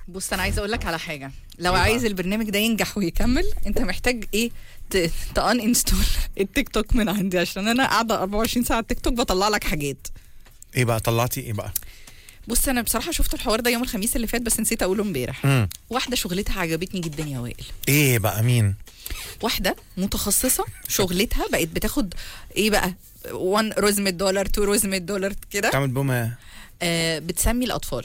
بص انا عايزه اقول لك على حاجه لو إيه عايز بقى؟ البرنامج ده ينجح ويكمل انت محتاج ايه تان انستول التيك توك من عندي عشان انا قاعده 24 ساعه على التيك توك بطلع لك حاجات ايه بقى طلعتي ايه بقى بص انا بصراحه شفت الحوار ده يوم الخميس اللي فات بس نسيت اقوله امبارح مم. واحده شغلتها عجبتني جدا يا وائل ايه بقى مين واحده متخصصه شغلتها بقت بتاخد ايه بقى 1 روزمة دولار 2 روزمة دولار كده تعمل بهم إيه؟ آه بتسمي الاطفال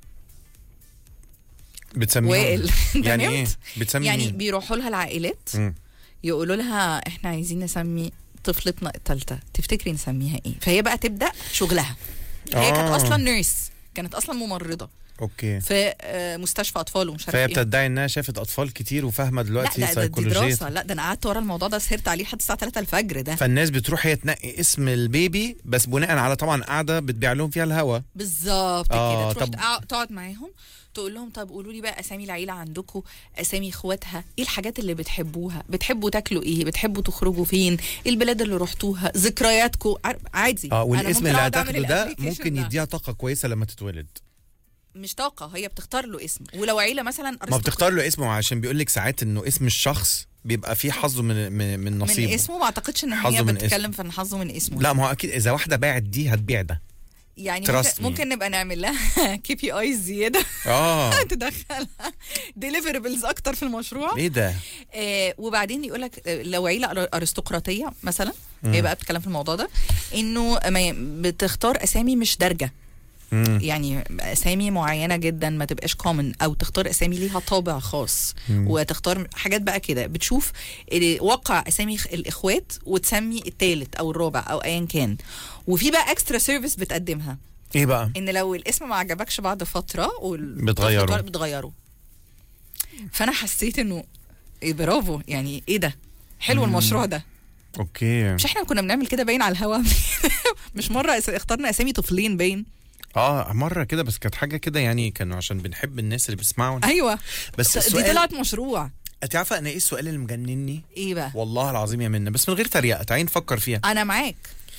بتسميهم وائل أنت يعني نمت؟ ايه بتسمي يعني مين؟ بيروحوا لها العائلات مم. يقولوا لها احنا عايزين نسمي طفلتنا الثالثه تفتكري نسميها ايه فهي بقى تبدا شغلها هي كانت آه. اصلا نيرس كانت اصلا ممرضه اوكي في آه، مستشفى اطفال ومش عارف فهي ايه بتدعي انها شافت اطفال كتير وفاهمه لا دلوقتي لا ده دي سيكولوجيه دراسه لا ده انا قعدت ورا الموضوع ده سهرت عليه لحد الساعه 3 الفجر ده فالناس بتروح هي تنقي اسم البيبي بس بناء على طبعا قاعده بتبيع لهم فيها الهوا بالظبط آه، كده تروح طب- تقع- تقعد معاهم تقول لهم طب قولوا لي بقى اسامي العيله عندكم اسامي اخواتها ايه الحاجات اللي بتحبوها بتحبوا تاكلوا ايه بتحبوا تخرجوا فين ايه البلاد اللي رحتوها ذكرياتكم عار- عادي اه أنا والاسم ممكن اللي أقعد أعمل هتاخده ده الأبليكيشن ممكن ده. يديها طاقه كويسه لما تتولد مش طاقه هي بتختار له اسم ولو عيله مثلا ما بتختار له اسمه عشان بيقول لك ساعات انه اسم الشخص بيبقى فيه حظه من من, من من نصيبه اسمه ما اعتقدش ان حظه هي من بتتكلم في ان حظه من اسمه لا ما هو اكيد اذا واحده باعت دي هتبيع ده يعني trust ممكن, me. ممكن نبقى نعمل لها كي بي ايز زياده اه تدخلها ديليفربلز اكتر في المشروع ايه ده آه وبعدين يقول لك لو عيله أر- ارستقراطيه مثلا هي بقى بتتكلم في الموضوع ده انه ما ي- بتختار اسامي مش دارجه مم. يعني اسامي معينه جدا ما تبقاش كومن او تختار اسامي ليها طابع خاص وتختار حاجات بقى كده بتشوف ال- واقع اسامي خ- الاخوات وتسمي الثالث او الرابع او ايا كان وفي بقى اكسترا سيرفيس بتقدمها ايه بقى ان لو الاسم ما عجبكش بعد فتره وال- بتغيره. طار- بتغيره فانا حسيت انه إيه برافو يعني ايه ده حلو المشروع ده اوكي مش احنا كنا بنعمل كده باين على الهوا مش مره أس- اخترنا اسامي طفلين باين اه مره كده بس كانت حاجه كده يعني كانوا عشان بنحب الناس اللي بيسمعونا ايوه بس دي السؤال طلعت مشروع انت عارفه انا ايه السؤال اللي مجنني ايه بقى والله العظيم يا منى بس من غير تريقه تعالي نفكر فيها انا معاك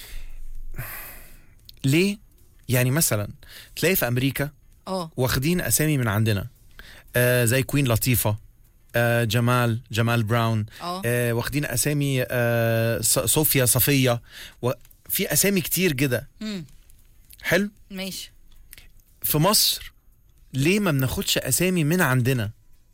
ليه يعني مثلا تلاقي في امريكا اه واخدين اسامي من عندنا آه زي كوين لطيفه آه جمال جمال براون اه آه واخدين اسامي آه ص- صوفيا صفيه وفي اسامي كتير كده مم. حلو ماشي في مصر ليه ما بناخدش اسامي من عندنا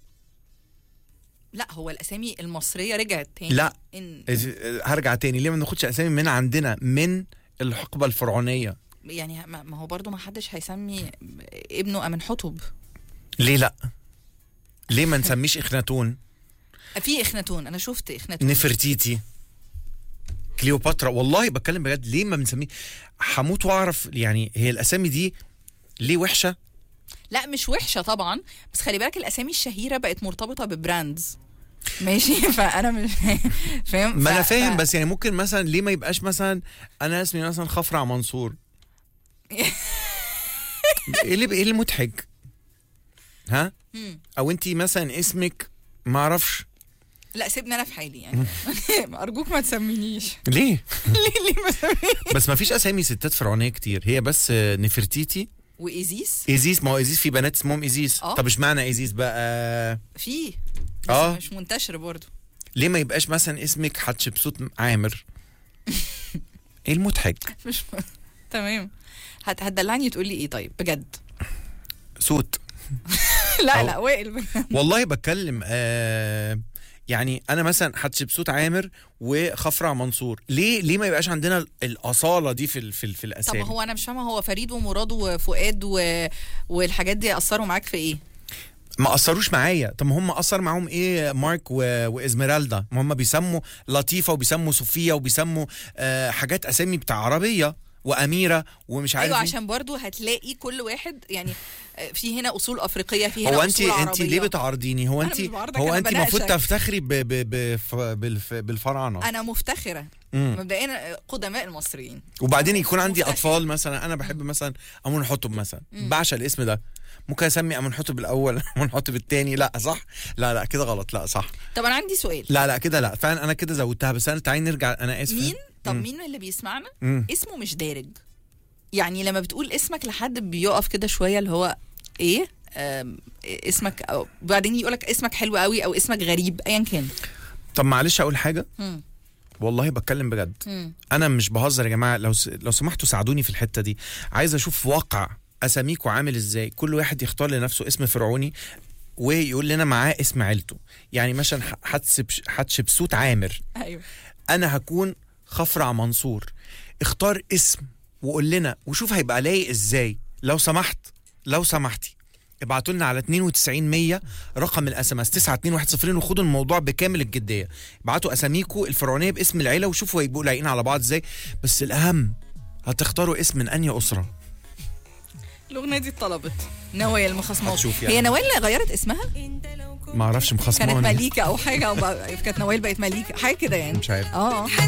لا هو الاسامي المصريه رجعت تاني لا. إن إذ- هرجع تاني ليه ما بناخدش اسامي من عندنا من الحقبه الفرعونيه يعني ما ما هو برضو ما حدش هيسمي ابنه امن حتب ليه لا ليه ما نسميش اخناتون في اخناتون انا شفت اخناتون نفرتيتي كليوباترا والله بتكلم بجد ليه ما بنسميه هموت واعرف يعني هي الاسامي دي ليه وحشه لا مش وحشه طبعا بس خلي بالك الاسامي الشهيره بقت مرتبطه ببراندز ماشي فانا مش فاهم ما انا ف- فاهم ف- بس يعني ممكن مثلا ليه ما يبقاش مثلا انا اسمي مثلا خفرع منصور ايه اللي ايه اللي مضحك ها مم. او انت مثلا اسمك ما اعرفش لا سيبني انا في حالي يعني ارجوك ما تسمينيش ليه ليه ليه ما تسمينيش بس ما فيش اسامي ستات فرعونيه كتير هي بس آه، نفرتيتي وايزيس ايزيس ما هو ايزيس في بنات اسمهم ايزيس آه. طب اشمعنى ايزيس بقى في بس آه. مش منتشر برضو ليه ما يبقاش مثلا اسمك حتشبسوت عامر ايه المضحك مش تمام هت... هتدلعني تقول لي ايه طيب بجد سوت لا أو- لا وائل بجد. والله بتكلم آه يعني انا مثلا حتشبسوت عامر وخفرع منصور ليه ليه ما يبقاش عندنا ال- الاصاله دي في ال في, ال في طب الاسامي هو انا مش فاهمه هو فريد ومراد وفؤاد و... والحاجات دي اثروا معاك في ايه ما اثروش معايا طب ما هم اثر معاهم ايه مارك و... وازميرالدا ما هم بيسموا لطيفه وبيسموا صوفيا وبيسموا آه حاجات اسامي بتاع عربيه واميره ومش عارف ايوه مين. عشان برضو هتلاقي كل واحد يعني آه، في هنا اصول افريقيه في هنا هو انت اصول انت ليه عربية. بتعارضيني هو أنا انت مش بعارضك، هو أنا انت المفروض بناقشك. تفتخري ب... ب... ب... ف... بالف... بالفراعنه انا مفتخره مم. مبدئيا قدماء المصريين وبعدين يكون عندي مفتخر. اطفال مثلا انا بحب مثلا امون حطب مثلا بعشق الاسم ده ممكن اسمي امون حطب الاول امون حطب الثاني لا صح لا لا كده غلط لا صح طب انا عندي سؤال لا لا كده لا فعلا انا كده زودتها بس انا تعالي نرجع انا اسف مين طب مم. مين من اللي بيسمعنا مم. اسمه مش دارج يعني لما بتقول اسمك لحد بيقف كده شويه اللي هو ايه آم، اسمك أو بعدين يقولك اسمك حلو قوي او اسمك غريب ايا كان طب معلش اقول حاجه مم. والله بتكلم بجد مم. انا مش بهزر يا جماعه لو س... لو سمحتوا ساعدوني في الحته دي عايز اشوف واقع اساميكوا عامل ازاي كل واحد يختار لنفسه اسم فرعوني ويقول لنا معاه اسم عيلته يعني مثلا ح- حتسب- حتشبسوت عامر ايوه انا هكون خفرع منصور اختار اسم وقول لنا وشوف هيبقى لايق ازاي لو سمحت لو سمحتي ابعتوا لنا على 92 100 رقم الاس ام اس 92102 وخدوا الموضوع بكامل الجديه ابعتوا اساميكم الفرعونيه باسم العيله وشوفوا هيبقوا لايقين على بعض ازاي بس الاهم هتختاروا اسم من انهي اسره الاغنيه دي اتطلبت نوال المخصمات هتشوف يعني. هي نوال غيرت اسمها ما اعرفش كانت مخصماني مليكه او حاجه أو بقى- كانت نوال بقت مليكه حاجه كده يعني مش عارف اه